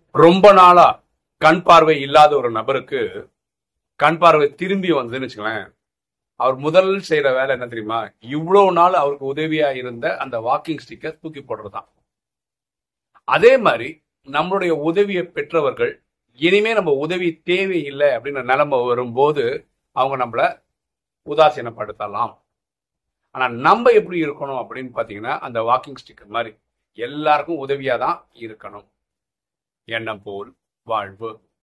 ரொம்ப நாளா கண் பார்வை இல்லாத ஒரு நபருக்கு கண் பார்வை திரும்பி வந்ததுன்னு வச்சுங்களேன் அவர் முதல் செய்யற வேலை என்ன தெரியுமா இவ்வளவு நாள் அவருக்கு உதவியா இருந்த அந்த வாக்கிங் ஸ்டிக்கர் தூக்கி போடுறதுதான் அதே மாதிரி நம்மளுடைய உதவியை பெற்றவர்கள் இனிமே நம்ம உதவி தேவையில்லை அப்படின்ற நிலைமை வரும்போது அவங்க நம்மள உதாசீனப்படுத்தலாம் ஆனா நம்ம எப்படி இருக்கணும் அப்படின்னு பாத்தீங்கன்னா அந்த வாக்கிங் ஸ்டிக்கர் மாதிரி எல்லாருக்கும் உதவியா தான் இருக்கணும் எண்ணம் போல் வாழ்வு